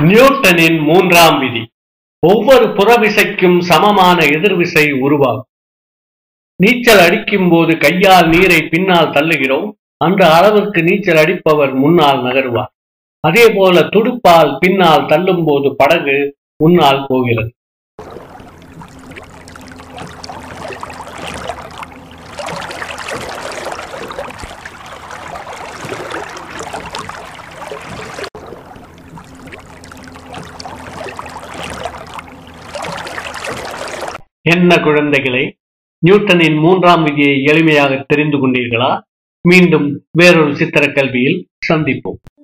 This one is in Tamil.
நியூட்டனின் மூன்றாம் விதி ஒவ்வொரு புறவிசைக்கும் சமமான எதிர்விசை உருவாகும் நீச்சல் அடிக்கும் போது கையால் நீரை பின்னால் தள்ளுகிறோம் அந்த அளவிற்கு நீச்சல் அடிப்பவர் முன்னால் நகருவார் அதே போல துடுப்பால் பின்னால் தள்ளும் போது படகு முன்னால் போகிறது என்ன குழந்தைகளே நியூட்டனின் மூன்றாம் விதியை எளிமையாக தெரிந்து கொண்டீர்களா மீண்டும் வேறொரு சித்திர கல்வியில் சந்திப்போம்